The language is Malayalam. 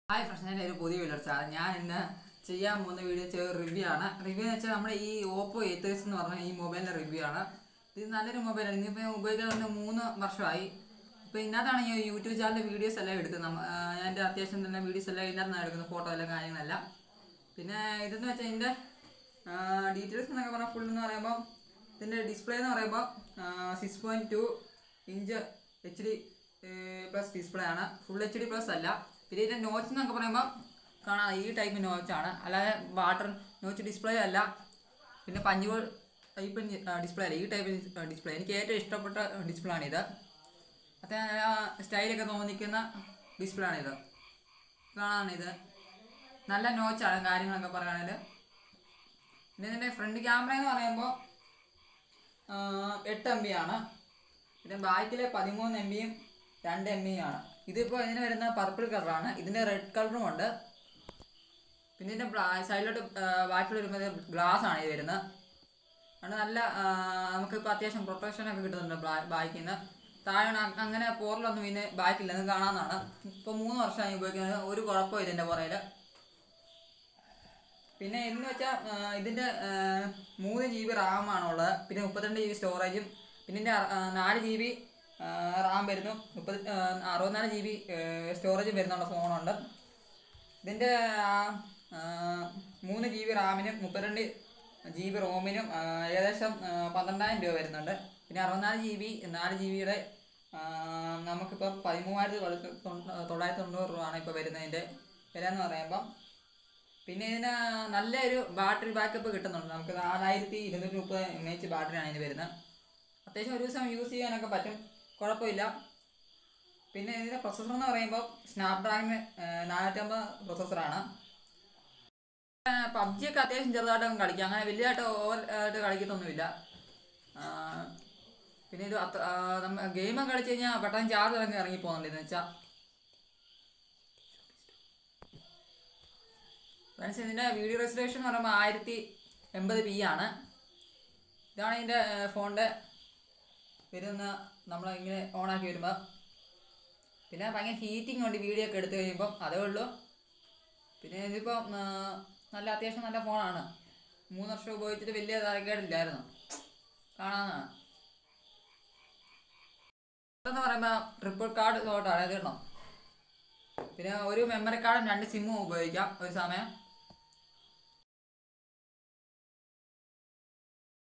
ഹായ് ഫ്രണ്ട്സ് ഞാൻ ഒരു പുതിയ വീഡിയോ സാർ ഞാൻ ഇന്ന് ചെയ്യാൻ പോകുന്ന വീഡിയോ ചെറിയ റിവ്യൂ ആണ് റിവ്യൂ എന്ന് വെച്ചാൽ നമ്മുടെ ഈ ഓപ്പോ എത്തേഴ്സ് എന്ന് പറഞ്ഞ ഈ മൊബൈലിൻ്റെ റിവ്യൂ ആണ് ഇത് നല്ലൊരു മൊബൈലാണ് ഇന്നിപ്പോൾ ഞാൻ ഉപയോഗിക്കാൻ തന്നെ മൂന്ന് വർഷമായി ഇപ്പോൾ ഇതിനകത്താണ് ഞാൻ യൂട്യൂബ് ചാനലിൻ്റെ വീഡിയോസ് എല്ലാം എടുക്കുന്നത് നമ്മ- ആ, ഞാൻ എൻ്റെ അത്യാവശ്യം തന്നെ വീഡിയോസ് എല്ലാം ഇതിനകത്താണ് എടുക്കുന്നത് ഫോട്ടോ എല്ലാം കാര്യങ്ങളെല്ലാം പിന്നെ ഇതെന്ന് വെച്ചാൽ ഇതിൻ്റെ ഡീറ്റെയിൽസ് എന്നൊക്കെ പറഞ്ഞാൽ ഫുൾ എന്ന് പറയുമ്പോൾ ഇതിൻ്റെ ഡിസ്പ്ലേ എന്ന് പറയുമ്പോൾ six point two inch H D plus display ആണ് ഫുൾ എച്ച് ഡി പ്ലസ് അല്ല പിന്നെ ഇതിൻ്റെ നോച്ച് എന്നൊക്കെ പറയുമ്പോൾ കാണാം ഈ ടൈപ്പ് നോച്ചാണ് അല്ലാതെ വാട്ടർ നോച്ച് ഡിസ്പ്ലേ അല്ല പിന്നെ പഞ്ചുകൾ ടൈപ്പ് ഡിസ്പ്ലേ അല്ല ഈ ടൈപ്പ് ഡിസ്പ്ലേ എനിക്ക് ഏറ്റവും ഇഷ്ടപ്പെട്ട ഡിസ്പ്ലേ ആണിത് അത് സ്റ്റൈലൊക്കെ തോന്നിക്കുന്ന ഡിസ്പ്ലേ ആണിത് കാണാനിത് നല്ല നോച്ചാണ് കാര്യങ്ങളൊക്കെ പറയുകയാണെങ്കിൽ പിന്നെ ഇതിൻ്റെ ഫ്രണ്ട് ക്യാമറ എന്ന് പറയുമ്പോൾ എട്ട് എം ബി ആണ് പിന്നെ ബാക്കിൽ പതിമൂന്ന് എം ബിയും രണ്ട് എം ബിയും ആണ് ഇതിപ്പോൾ ഇതിന് വരുന്ന പർപ്പിൾ കളറാണ് ഇതിൻ്റെ റെഡ് കളറും ഉണ്ട് പിന്നെ ഇതിൻ്റെ സൈഡിലോട്ട് ബാക്കിൽ വരുമ്പോൾ ഗ്ലാസ് ആണ് ഇത് വരുന്നത് അത് നല്ല ആ, നമുക്കിപ്പോൾ അത്യാവശ്യം പ്രൊട്ടക്ഷൻ ഒക്കെ കിട്ടുന്നുണ്ട് ബാക്കിൽ നിന്ന് താഴെ അ- അങ്ങനെ പോറിലൊന്നും പിന്നെ ബാക്കില്ല ഇത് കാണാവുന്നതാണ് ഇപ്പോൾ മൂന്ന് വർഷമായി ഉപയോഗിക്കുന്നത് ഒരു കുഴപ്പമില്ല ഇതിൻ്റെ പുറയിൽ പിന്നെ എന്ന് വെച്ചാൽ ഇതിൻ്റെ മൂന്ന് ജി ബി റാമാണുള്ളത് പിന്നെ മുപ്പത്തിരണ്ട് ജി ബി സ്റ്റോറേജും പിന്നെ ഇതിൻ്റെ നാല് ജി ബി റാം വരുന്നു മുപ്പത് ആ, അറുപത്തിനാല് ജി ബി സ്റ്റോറേജും വരുന്നുണ്ട് ഫോണുണ്ട് ഇതിൻ്റെ ആ, ആ, മൂന്ന് ജി ബി റാമിനും മുപ്പത്തിരണ്ട് ജി ബി റോമിനും ആ, ഏകദേശം ആ, പന്ത്രണ്ടായിരം രൂപ വരുന്നുണ്ട് പിന്നെ അറുപത്തിനാല് ജി ബി നാല് ജി ബിയുടെ നമുക്കിപ്പോൾ പതിമൂവായിരത്തി തൊള്ളായിരത്തി തൊണ്ണൂ- തൊള്ളായിരത്തി തൊണ്ണൂറ് രൂപയാണ് ഇപ്പോൾ വരുന്നതിൻ്റെ വില എന്ന് പറയുമ്പം പിന്നെ ഇതിന് നല്ലൊരു ബാറ്ററി ബാക്കപ്പ് കിട്ടുന്നുണ്ട് നമുക്ക് നാലായിരത്തി ഇരുന്നൂറ്റി മുപ്പത് എം എച്ച് ബാറ്ററിയാണ് ഇതിന് വരുന്നത് അത്യാവശ്യം ഒരു ദിവസം യൂസ് ചെയ്യാനൊക്കെ പറ്റും കുഴപ്പമില്ല പിന്നെ ഇതിൻ്റെ പ്രൊസസ്സർ എന്ന് പറയുമ്പോൾ സ്നാപ്ഡ്രാഗൺ നാനൂറ്റമ്പത് പ്രൊസസ്സറാണ് പബ്ജി ഒക്കെ അത്യാവശ്യം ചെറുതായിട്ട് കളിക്കാം അങ്ങനെ വലിയതായിട്ട് ഓവർ ആയിട്ട് കളിക്കത്തൊന്നുമില്ല ആ, പിന്നെ ഇത് അത്ര ആ, നമ്മ ഗെയിമൊക്കെ കളിച്ച് കഴിഞ്ഞാൽ പെട്ടെന്ന് ചാർജ് ഇറങ്ങി ഇറങ്ങി പോകുന്നുണ്ട് എന്ന് വെച്ചാൽ ഫ്രണ്ട്സ് ഇതിൻ്റെ വീഡിയോ റെസൊല്യൂഷൻ എന്ന് പറയുമ്പോൾ ആയിരത്തി എൺപത് പി ആണ് ഇതാണ് ഇതിൻ്റെ ഫോണിൻ്റെ വരുന്ന നമ്മൾ ഇങ്ങനെ ഓണാക്കി വരുമ്പോൾ പിന്നെ ഭയങ്കര ഹീറ്റിംഗ് ഉണ്ട് വീഡിയോ ഒക്കെ എടുത്തു കഴിയുമ്പോൾ അതേ ഉള്ളൂ പിന്നെ ഇതിപ്പോൾ നല്ല അത്യാവശ്യം നല്ല ഫോണാണ് മൂന്ന് വർഷം ഉപയോഗിച്ചിട്ട് വലിയ തരക്കേടില്ലായിരുന്നു കാണാവുന്നതാണ് എന്ന് പറയുമ്പോൾ ട്രിപ്പിൾ കാർഡ് തോട്ടാണ് ഇത് കേട്ടോ പിന്നെ ഒരു മെമ്മറി കാർഡും രണ്ട് സിമ്മും ഉപയോഗിക്കാം ഒരു സമയം